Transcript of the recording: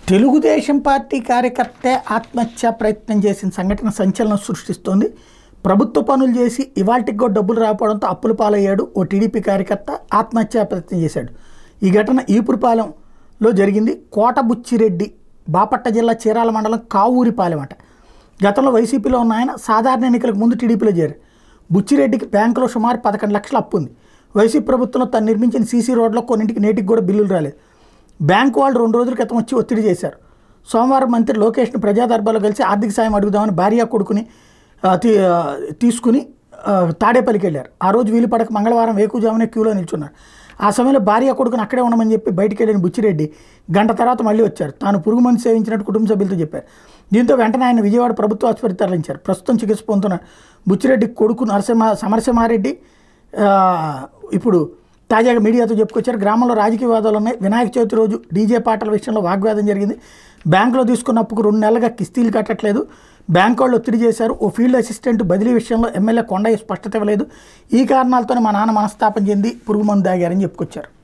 Telugu Desam party కార్యకర్తే ఆత్మహత్య ప్రయత్నం చేసిన సంఘటన సంచలనం సృష్టిస్తోంది ప్రభుత్వ పనులు చేసి ఇవాళకి కూడా డబ్బులు రాకపోవడంతో అప్పుల పాలయ్యాడు ఓ టీడీపీ కార్యకర్త ఆత్మహత్యా ప్రయత్నం చేశాడు ఈ ఘటన ఈపురపాలెంలో జరిగింది కోటబుచ్చిరెడ్డి బాపట్ట జిల్లా చీరాల మండలం కావూరిపాలెం అట గతంలో వైసీపీలో ఉన్న ఆయన సాధారణ ఎన్నికలకు ముందు టీడీపీలో చేరారు బుచ్చిరెడ్డికి బ్యాంకులో సుమారు పదకొండు లక్షల అప్పు ఉంది వైసీపీ ప్రభుత్వంలో తను నిర్మించిన సీసీ రోడ్లో కొన్నింటికి నేటికి కూడా బిల్లులు రాలేదు బ్యాంకు వాళ్ళు రెండు రోజుల క్రితం వచ్చి ఒత్తిడి చేశారు సోమవారం మంత్రి లోకేష్ను ప్రజా దర్బార్లో కలిసి ఆర్థిక సాయం అడుగుదామని భార్య కొడుకుని ఆ, తీ- ఆ, తీసుకుని ఆ, తాడేపల్లికి వెళ్ళారు ఆ రోజు వీలు పడక మంగళవారం వేకుజామునే క్యూలో నిల్చున్నారు ఆ సమయంలో భార్య కొడుకుని అక్కడే ఉండమని చెప్పి బయటికి వెళ్ళిన బుచ్చిరెడ్డి గంట తర్వాత మళ్ళీ వచ్చారు తాను పురుగు మందు సేవించినట్టు కుటుంబ సభ్యులతో చెప్పారు దీంతో వెంటనే ఆయన విజయవాడ ప్రభుత్వ ఆసుపత్రికి తరలించారు ప్రస్తుతం చికిత్స పొందుతున్న బుచ్చిరెడ్డి కొడుకు నరసింహ సమరసింహారెడ్డి ఆ, ఇప్పుడు తాజాగా మీడియాతో చెప్పుకొచ్చారు గ్రామంలో రాజకీయ వాదాలు ఉన్నాయి వినాయక చవితి రోజు డీజే పాటల విషయంలో వాగ్వాదం జరిగింది బ్యాంకులో తీసుకున్న అప్పుకు రెండు నెలలుగా కిస్తీలు కట్టట్లేదు బ్యాంకు వాళ్ళు ఒత్తిడి చేశారు ఓ ఫీల్డ్ అసిస్టెంట్ బదిలీ విషయంలో ఎమ్మెల్యే కొండయ్య స్పష్టత ఇవ్వలేదు ఈ కారణాలతోనే మా నాన్న మనస్తాపం చెంది పురుగు మందు తాగారని చెప్పుకొచ్చారు